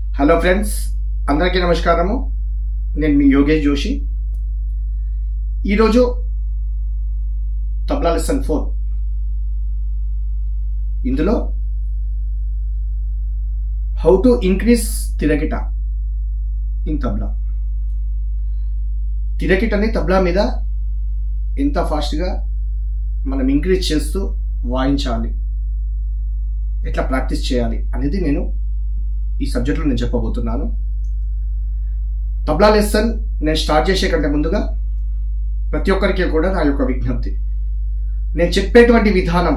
Hello friends అందరికీ నమస్కారము నేను మీ యోగేష్ జోషి ఈరోజు తబ్లా లెసన్ ఫోర్ ఇందులో హౌ టు ఇంక్రీజ్ తిరగిట ఇన్ తబ్లా తిరగిటని తబ్లా మీద ఎంత ఫాస్ట్గా మనం ఇంక్రీజ్ చేస్తూ వాయించాలి ఎట్లా ప్రాక్టీస్ చేయాలి అనేది నేను ఈ సబ్జెక్ట్లో నేను చెప్పబోతున్నాను తబ్లా లెసన్ నేను స్టార్ట్ చేసే కంటే ముందుగా ప్రతి ఒక్కరికి కూడా నా యొక్క విజ్ఞప్తి నేను చెప్పేటువంటి విధానం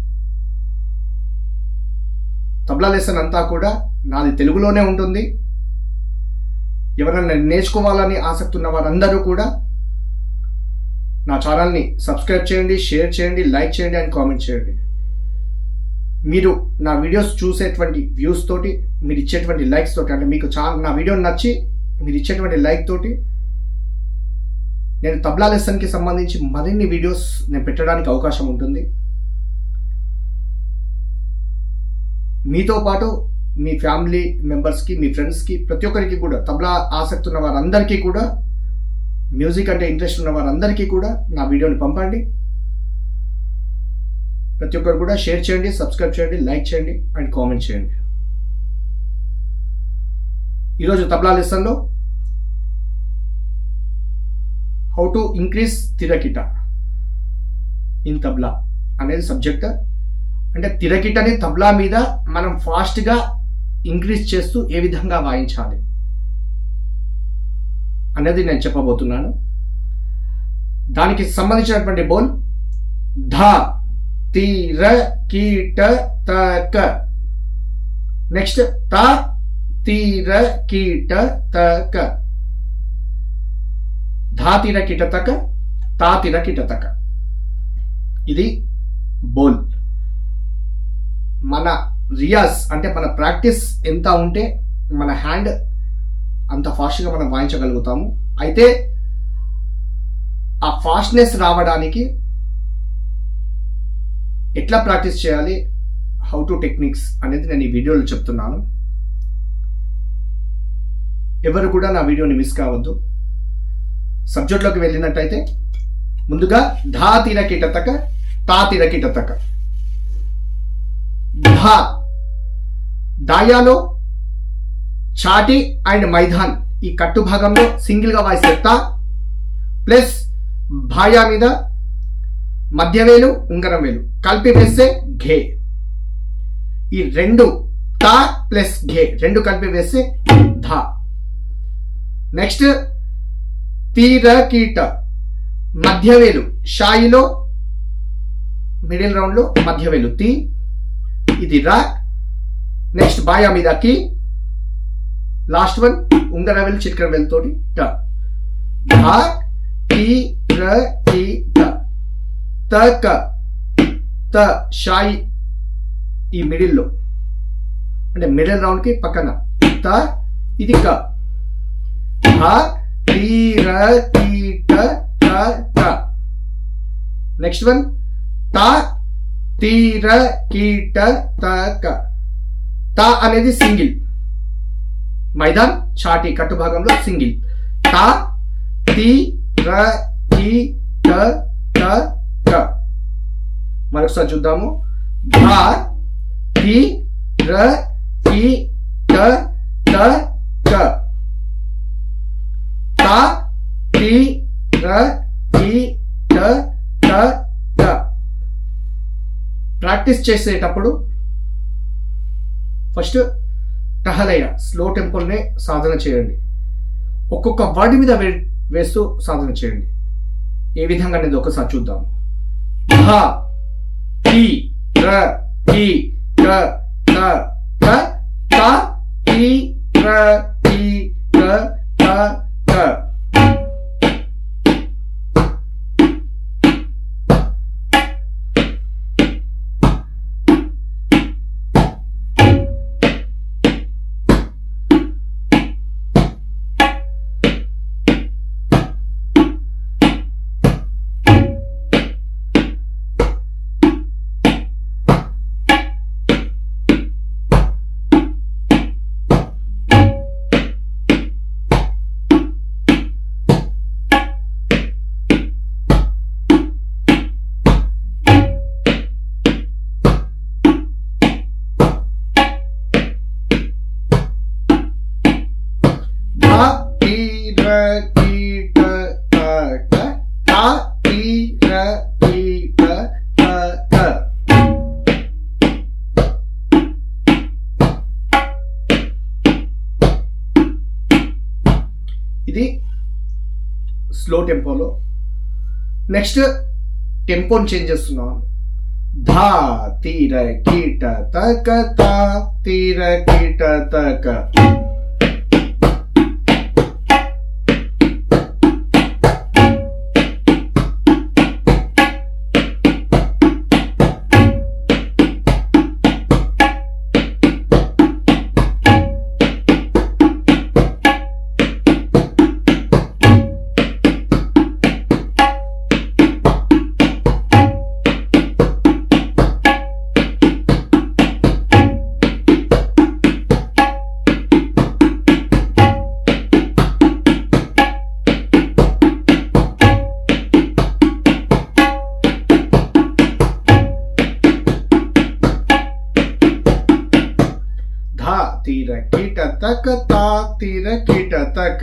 తబ్లా లెసన్ అంతా కూడా నాది తెలుగులోనే ఉంటుంది ఎవరైనా నేర్చుకోవాలని ఆసక్తి ఉన్న వారందరూ కూడా నా ఛానల్ని సబ్స్క్రైబ్ చేయండి షేర్ చేయండి లైక్ చేయండి అండ్ కామెంట్ చేయండి మీరు నా వీడియోస్ చూసేటువంటి వ్యూస్ తోటి మీరు ఇచ్చేటువంటి లైక్స్ తోటి అంటే మీకు చా నా వీడియో నచ్చి మీరు ఇచ్చేటువంటి లైక్ తోటి నేను తబ్లా లెసన్కి సంబంధించి మరిన్ని వీడియోస్ నేను పెట్టడానికి అవకాశం ఉంటుంది మీతో పాటు మీ ఫ్యామిలీ మెంబర్స్కి మీ ఫ్రెండ్స్కి ప్రతి ఒక్కరికి కూడా తబ్లా ఆసక్తి ఉన్న వారందరికీ కూడా మ్యూజిక్ అంటే ఇంట్రెస్ట్ ఉన్న వారందరికీ కూడా నా వీడియోని పంపండి ప్రతి ఒక్కరు కూడా షేర్ చేయండి సబ్స్క్రైబ్ చేయండి లైక్ చేయండి అండ్ కామెంట్ చేయండి ఈరోజు తబ్లా లెసన్లో హౌ టు ఇంక్రీజ్ తిరకిట ఇన్ తబ్లా అనేది సబ్జెక్ట్ అంటే తిరకిటని తబ్లా మీద మనం ఫాస్ట్గా ఇంక్రీజ్ చేస్తూ ఏ విధంగా వాయించాలి అనేది నేను చెప్పబోతున్నాను దానికి సంబంధించినటువంటి బోల్ ధ తీర కీట తక నెక్స్ట్ త తీర కీట తక ధాతిర కీట తక తాతిర కీట తక ఇది బోల్ మన రియాజ్ అంటే మన ప్రాక్టీస్ ఎంత ఉంటే మన హ్యాండ్ అంత ఫాస్ట్గా మనం వాయించగలుగుతాము అయితే ఆ ఫాస్ట్నెస్ రావడానికి ఎట్లా ప్రాక్టీస్ చేయాలి హౌ టు టెక్నిక్స్ అనేది నేను ఈ వీడియోలో చెప్తున్నాను ఎవరు కూడా నా వీడియోని మిస్ కావద్దు సబ్జెక్ట్లోకి వెళ్ళినట్టయితే ముందుగా ధా తీర కిటతక తా తీర కిటతక ధా దాయాలో చాటి అండ్ మైదాన్ ఈ కట్టు భాగంలో సింగిల్ గా వాయిస్తే తా ప్లస్ భాయా మీద మధ్యవేలు ఉంగరం వేలు కలిపి వేస్తే ఘే ఈ రెండు తా ప్లస్ ఘే రెండు కలిపి వేస్తే ధా నెక్స్ట్ తీర కీట మధ్యవేలు షాయిలో మిడిల్ రౌండ్ లో మధ్యవేలు తీ ఇది రా నెక్స్ట్ బాయా మీద కి లాస్ట్ వన్ ఉంగర వేలు చిట్కర వేలు తోటి ట ధా టీ ర టీ ట త క త షాయి ఈ మిడిల్లో అంటే మిడిల్ రౌండ్ కి పక్కన త ఇది క ధా టీ ర టీ ట త త నెక్స్ట్ వన్ తా తీర కీట తక తా అనేది సింగిల్ మైదాన్ చాటి కట్టు భాగంలో సింగిల్ తా తి ర కి ట త క మరొకసారి చూద్దాము ధా తి ర కి ట త క తా తి ర కి ట త క ప్రాక్టీస్ చేసేటప్పుడు ఫస్ట్ టహలయ స్లో టెంపోల్నే సాధన చేయండి ఒక్కొక్క వర్డ్ మీద వే వేస్తూ సాధన చేయండి ఏ విధంగా అనేది ఒకసారి చూద్దాం ధ టి ర టి క త క త టి ర టి క త క కీట తక తా తీర కీట తక ఇది స్లో టెంపోలో నెక్స్ట్ టెంపోని చేంజ్ చేస్తున్నాం ధా తీర కీట తక తా తీర కీట తక ధా తీర కీట తక తా తీర కీట తక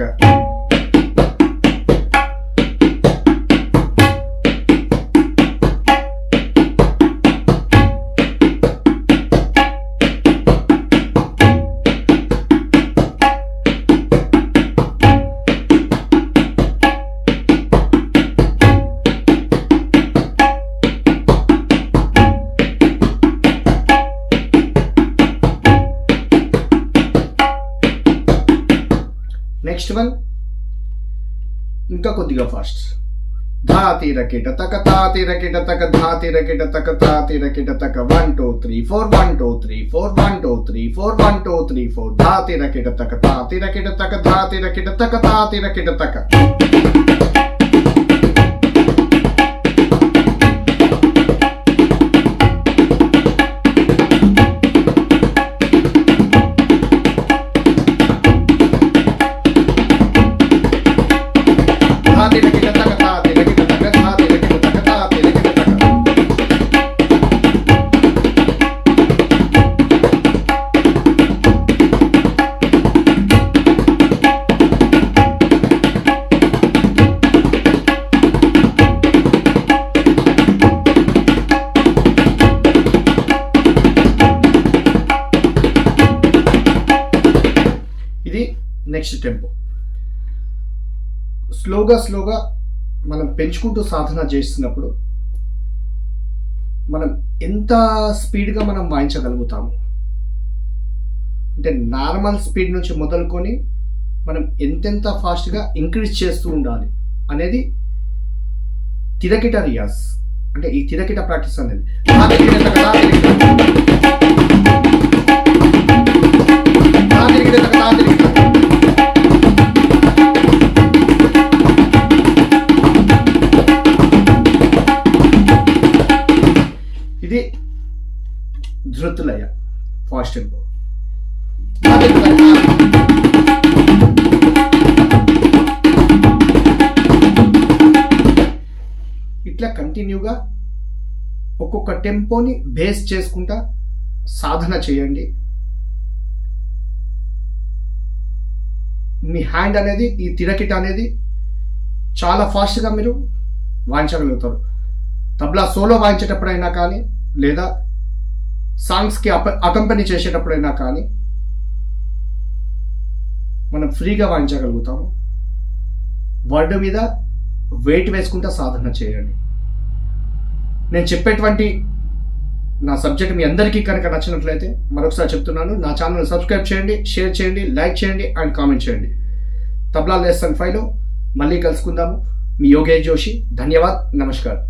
నెక్స్ట్ వన్ ఇంకా కొద్దిగా ఫాస్ట్ ధా తీర కిట తక తా తీర కిట తక ధా తీర కిట తక తా తీర కిట తక one two three four one two three four one two three four one two three four ధా తీర కిట తక తా తీర కిట తక ధా తీర కిట తక తా తీర కిట తక ధా తీర కిట తక తా తీర కిట తక ధా తీర కిట తక తా తీర కిట తక ఇది నెక్స్ట్ టెంపో స్లోగా స్లోగా మనం పెంచుకుంటూ సాధన చేస్తున్నప్పుడు మనం ఎంత స్పీడ్గా మనం వాయించగలుగుతాము అంటే నార్మల్ స్పీడ్ నుంచి మొదలుకొని మనం ఎంతెంత ఫాస్ట్గా ఇంక్రీజ్ చేస్తూ ఉండాలి అనేది తిరకిట రియాజ్ అంటే ఈ తిరకిట ప్రాక్టీస్ అనేది తాతిరికిట తక తాతిరికిట. తాతిరికిట తక తాతిరికిట. ఇది ధృతులయ ఫాస్ట్ టెంపో ఇట్లా కంటిన్యూగా ఒక్కొక్క టెంపోని బేస్ చేసుకుంటా సాధన చేయండి మీ హ్యాండ్ అనేది ఈ తిరకిట అనేది చాలా ఫాస్ట్గా మీరు వాయించగలుగుతారు తబలా సోలో వాయించేటప్పుడైనా కానీ లేదా సాంగ్స్కి అప అకంపెనీ చేసేటప్పుడైనా కానీ మనం ఫ్రీగా వాయించగలుగుతాము వర్డ్ మీద వెయిట్ వేసుకుంటా సాధన చేయండి నేను చెప్పేటువంటి నా సబ్జెక్ట్ మీ అందరికీ కనుక నచ్చినట్లయితే మరొకసారి చెప్తున్నాను నా ఛానల్ సబ్స్క్రైబ్ చేయండి షేర్ చేయండి లైక్ చేయండి అండ్ కామెంట్ చేయండి తబ్లా లెసన్ ఫైవ్లో మళ్ళీ కలుసుకుందాము మీ యోగేష్ జోషి ధన్యవాద్ నమస్కారం